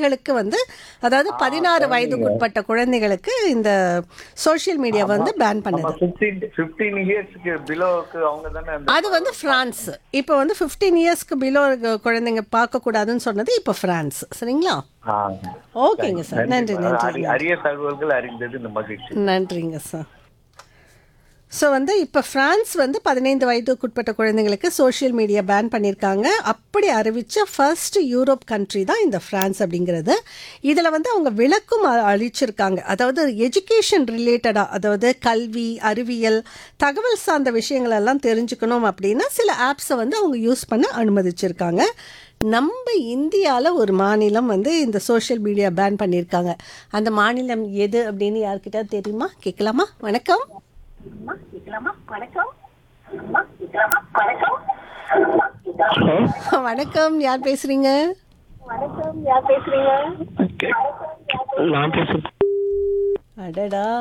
குழந்தைகளுக்கு வந்து அதாவது பதினாறு வயதுக்குட்பட்ட குழந்தைகளுக்கு இந்த சோஷியல் மீடியா வந்து பேன் பண்ணுது பிப்டீன் பிப்டீன் இயர்ஸ்க்கு பிலோவுக்கு அவங்க தானே அந்த அது வந்து பிரான்ஸ் இப்போ வந்து ஃபிஃப்டீன் இயர்ஸ்க்கு பிலோ குழந்தைங்க பார்க்கக்கூடாதுன்னு சொன்னது இப்போ பிரான்ஸ் சரிங்களா ஆ. ஓகேங்க சார் நன்றி நன்றி அரி- அரிய தகவல்கள் அறிந்தது இந்த மகிழ்ச்சி நன்றிங்க சார் ஸோ வந்து இப்போ ஃப்ரான்ஸ் வந்து பதினைந்து வயதுக்குட்பட்ட குழந்தைங்களுக்கு சோஷியல் மீடியா பேன் பண்ணியிருக்காங்க அப்படி அறிவித்த ஃபர்ஸ்ட் யூரோப் கண்ட்ரி தான் இந்த ஃப்ரான்ஸ் அப்படிங்கிறது இதில் வந்து அவங்க விளக்கும் அ- அளிச்சிருக்காங்க அதாவது எஜுகேஷன் ரிலேட்டடாக அதாவது கல்வி அறிவியல் தகவல் சார்ந்த விஷயங்கள் எல்லாம் தெரிஞ்சுக்கணும் அப்படின்னா சில ஆப்ஸை வந்து அவங்க யூஸ் பண்ண அனுமதிச்சிருக்காங்க நம்ம இந்தியாவில் ஒரு மாநிலம் வந்து இந்த சோஷியல் மீடியா பேன் பண்ணியிருக்காங்க அந்த மாநிலம் எது அப்படின்னு யார்கிட்ட தெரியுமா கேட்கலாமா வணக்கம் வணக்கம் யார் பேசுறீங்க நான் பேசுறேன் அடடா